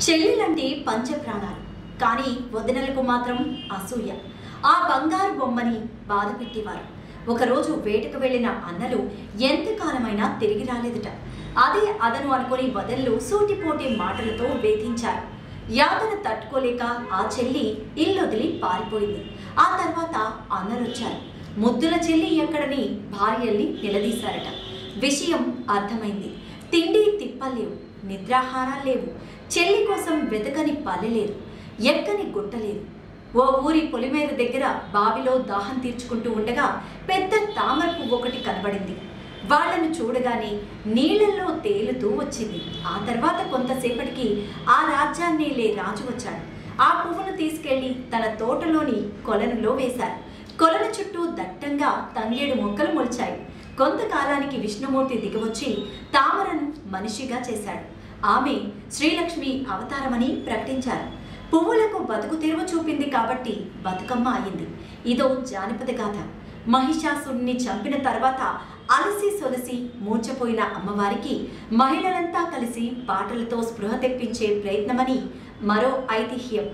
చెల్లెలంటే పంచప్రాణాలు కానీ వదినలకు మాత్రం అసూయ ఆ బంగారు బొమ్మని బాధ పెట్టేవారు ఒకరోజు వేటకు వెళ్ళిన అన్నలు ఎంతకాలమైనా తిరిగి రాలేదట అదే అదను అనుకుని వదనలు సూటిపోటి మాటలతో వేధించారు యాతన తట్టుకోలేక ఆ చెల్లి ఇల్లొదిలి పారిపోయింది ఆ తర్వాత అన్నలొచ్చారు ముద్దుల చెల్లి ఎక్కడని భార్యల్ని నిలదీశారట విషయం అర్థమైంది తిండి తిప్పలేవు నిద్రాహారాలు లేవు చెల్లి కోసం వెతకని పల్లె లేదు ఎక్కని గుట్ట లేదు ఓ ఊరి పొలిమేర దగ్గర బావిలో దాహం తీర్చుకుంటూ ఉండగా పెద్ద తామర పువ్వు ఒకటి కనబడింది వాళ్ళను చూడగానే నీళ్ళల్లో తేలుతూ వచ్చింది ఆ తర్వాత కొంతసేపటికి ఆ రాజ్యాన్నేలే రాజు వచ్చాడు ఆ పువ్వును తీసుకెళ్లి తన తోటలోని కొలనులో వేశారు కొలను చుట్టూ దట్టంగా తంగేడు మొక్కలు మొలిచాయి కొంతకాలానికి విష్ణుమూర్తి దిగివచ్చి తామరను మనిషిగా చేశాడు ఆమె శ్రీలక్ష్మి అవతారమని ప్రకటించారు పువ్వులకు బతుకు తెరువు చూపింది కాబట్టి బతుకమ్మ అయింది ఇదో జానపద గాథ మహిషాసుడిని చంపిన తర్వాత అలసి సొలసి మూర్చపోయిన అమ్మవారికి మహిళలంతా కలిసి పాటలతో స్పృహ తెప్పించే ప్రయత్నమని మరో ఐతిహ్యం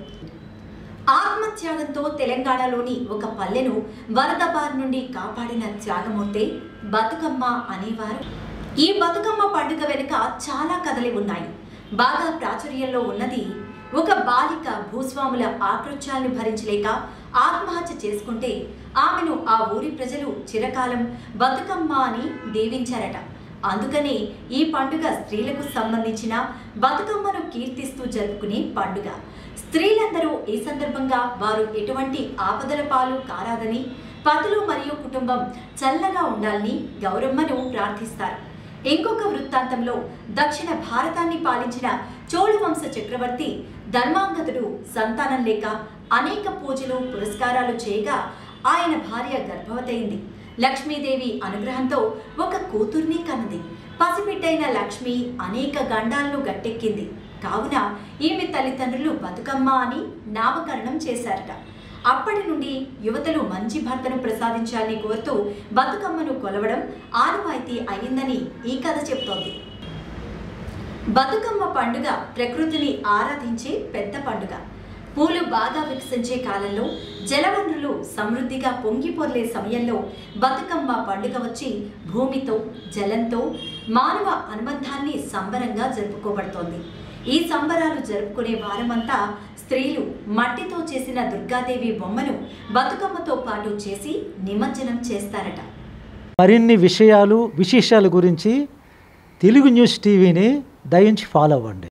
ఆత్మత్యాగంతో తెలంగాణలోని ఒక పల్లెను వరద బారి నుండి కాపాడిన త్యాగమూర్తే బతుకమ్మ అనేవారు ఈ బతుకమ్మ పండుగ వెనుక చాలా కథలు ఉన్నాయి బాగా ప్రాచుర్యంలో ఉన్నది ఒక బాలిక భూస్వాముల ఆకృత్యాలను భరించలేక ఆత్మహత్య చేసుకుంటే ఆమెను ఆ ఊరి ప్రజలు చిరకాలం బతుకమ్మ అని దీవించారట అందుకనే ఈ పండుగ స్త్రీలకు సంబంధించిన బతుకమ్మను కీర్తిస్తూ జరుపుకునే పండుగ స్త్రీలందరూ ఈ సందర్భంగా వారు ఎటువంటి ఆపదల పాలు కారాదని పతులు మరియు కుటుంబం చల్లగా ఉండాలని గౌరమ్మను ప్రార్థిస్తారు ఇంకొక వృత్తాంతంలో దక్షిణ భారతాన్ని పాలించిన చోళ వంశ చక్రవర్తి ధర్మాంగతుడు సంతానం లేక అనేక పూజలు పురస్కారాలు చేయగా ఆయన భార్య గర్భవతయింది లక్ష్మీదేవి అనుగ్రహంతో ఒక కూతుర్ని కన్నది పసిబిడ్డైన లక్ష్మి అనేక గండాలను గట్టెక్కింది కావున ఈమె తల్లిదండ్రులు బతుకమ్మ అని నామకరణం చేశారట అప్పటి నుండి యువతలు మంచి భర్తను ప్రసాదించాలని కోరుతూ బతుకమ్మను కొలవడం ఆనవాయితీ అయిందని ఈ కథ చెప్తోంది బతుకమ్మ పండుగ ప్రకృతిని ఆరాధించే పెద్ద పండుగ పూలు బాగా వికసించే కాలంలో జలవనరులు సమృద్ధిగా పొంగి పొర్లే సమయంలో బతుకమ్మ పండుగ వచ్చి భూమితో జలంతో మానవ అనుబంధాన్ని సంబరంగా జరుపుకోబడుతోంది ఈ సంబరాలు జరుపుకునే వారమంతా స్త్రీలు మట్టితో చేసిన దుర్గాదేవి బొమ్మను బతుకమ్మతో పాటు చేసి నిమజ్జనం చేస్తారట మరిన్ని విషయాలు విశేషాల గురించి తెలుగు న్యూస్ టీవీని దయించి ఫాలో అవ్వండి